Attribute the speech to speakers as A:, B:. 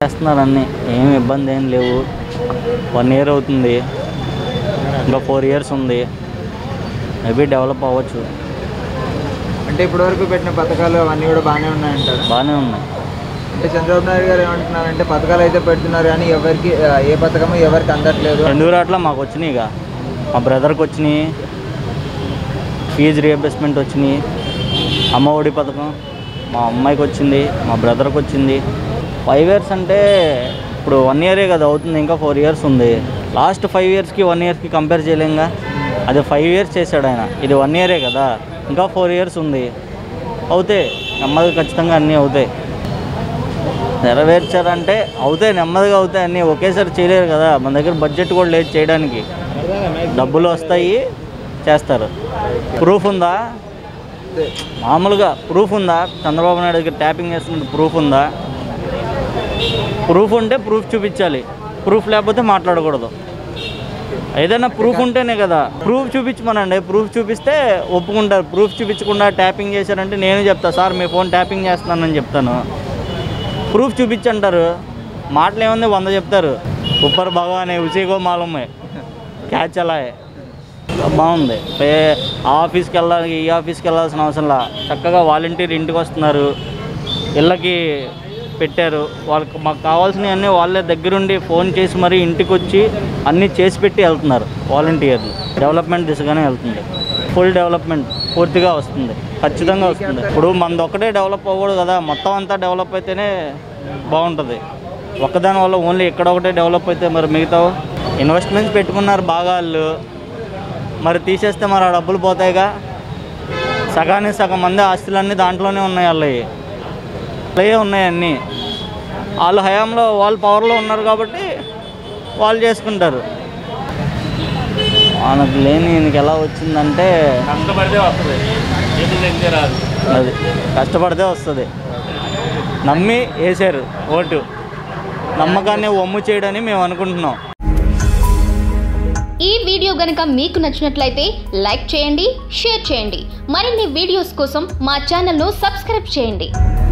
A: చేస్తున్నారు అన్నీ ఏం ఇబ్బంది ఏం లేవు వన్ ఇయర్ అవుతుంది ఇంకా ఫోర్ ఇయర్స్ ఉంది మేబీ డెవలప్ అవ్వచ్చు
B: అంటే ఇప్పటివరకు పెట్టిన పథకాలు అవన్నీ కూడా బాగానే ఉన్నాయంటారు
A: బాగానే ఉన్నాయి
B: అంటే చంద్రబాబు నాయుడు గారు ఏమంటున్నారంటే పథకాలు అయితే పెడుతున్నారు కానీ ఎవరికి ఆ, ఏ పథకము ఎవరికి అందట్లేదు
A: ఎందుకు రావట్లా మాకు వచ్చినాయి ఇక మా బ్రదర్కి వచ్చినాయి ఫీజు రియంబర్స్మెంట్ వచ్చినాయి అమ్మ ఒడి పథకం మా అమ్మాయికి వచ్చింది మా బ్రదర్కి వచ్చింది ఫైవ్ ఇయర్స్ అంటే ఇప్పుడు వన్ ఇయరే కదా అవుతుంది ఇంకా ఫోర్ ఇయర్స్ ఉంది లాస్ట్ ఫైవ్ ఇయర్స్కి వన్ ఇయర్స్కి కంపేర్ చేయలేంగా అది ఫైవ్ ఇయర్స్ చేశాడు ఆయన ఇది వన్ ఇయరే కదా ఇంకా ఫోర్ ఇయర్స్ ఉంది అవుతాయి నెమ్మదిగా ఖచ్చితంగా అన్నీ అవుతాయి నెరవేర్చారంటే అవుతాయి నెమ్మదిగా అవుతాయి అన్నీ ఒకేసారి చేయలేరు కదా మన దగ్గర బడ్జెట్ కూడా లేదు చేయడానికి డబ్బులు వస్తాయి చేస్తారు ప్రూఫ్ ఉందా మామూలుగా ప్రూఫ్ ఉందా చంద్రబాబు నాయుడు దగ్గర ట్యాపింగ్ చేస్తున్న ప్రూఫ్ ఉందా ప్రూఫ్ ఉంటే ప్రూఫ్ చూపించాలి ప్రూఫ్ లేకపోతే మాట్లాడకూడదు ఏదైనా ప్రూఫ్ ఉంటేనే కదా ప్రూఫ్ చూపించమనండి ప్రూఫ్ చూపిస్తే ఒప్పుకుంటారు ప్రూఫ్ చూపించకుండా ట్యాపింగ్ చేశారంటే నేను చెప్తా సార్ మీ ఫోన్ ట్యాపింగ్ చేస్తున్నానని చెప్తాను ప్రూఫ్ చూపించంటారు మాటలు ఏముంది వంద చెప్తారు ఉప్పర్ భగవాన్ ఉసీగో మాలమ్మే క్యాచ్ అలా బాగుంది పే ఆ ఆఫీస్కి వెళ్ళాలి ఈ ఆఫీస్కి వెళ్ళాల్సిన అవసరంలా చక్కగా వాలంటీర్ ఇంటికి వస్తున్నారు ఇళ్ళకి పెట్టారు వాళ్ళకి మాకు కావాల్సినవి అన్నీ వాళ్ళే దగ్గరుండి ఫోన్ చేసి మరీ ఇంటికి వచ్చి అన్నీ చేసి పెట్టి వెళ్తున్నారు వాలంటీర్లు డెవలప్మెంట్ దిశగానే వెళ్తుంది ఫుల్ డెవలప్మెంట్ పూర్తిగా వస్తుంది ఖచ్చితంగా వస్తుంది ఇప్పుడు మనది ఒక్కటే డెవలప్ అవ్వకూడదు కదా మొత్తం అంతా డెవలప్ అయితేనే బాగుంటుంది ఒక్కదాని వల్ల ఓన్లీ ఇక్కడ ఒకటే డెవలప్ అయితే మరి మిగతా ఇన్వెస్ట్మెంట్స్ పెట్టుకున్నారు బాగా వాళ్ళు మరి తీసేస్తే మరి ఆ డబ్బులు పోతాయిగా సగానికి సగం మంది ఆస్తులన్నీ దాంట్లోనే ఉన్నాయి వాళ్ళవి అలాగే ఉన్నాయి అన్నీ వాళ్ళు హయాంలో వాళ్ళు పవర్లో ఉన్నారు కాబట్టి వాళ్ళు చేసుకుంటారు మనకు లేని ఈయనకి ఎలా వచ్చిందంటే
C: కష్టపడితే వస్తుంది చేతులు తెంగితే రాదు
A: అది కష్టపడితే వస్తుంది నమ్మి వేసారు ఓటు నమ్మకాన్ని ఒమ్ము చేయడని మేము అనుకుంటున్నాం
D: ఈ వీడియో గనుక మీకు నచ్చినట్లయితే లైక్ చేయండి షేర్ చేయండి మరిన్ని వీడియోస్ కోసం మా ఛానల్ను సబ్స్క్రైబ్ చేయండి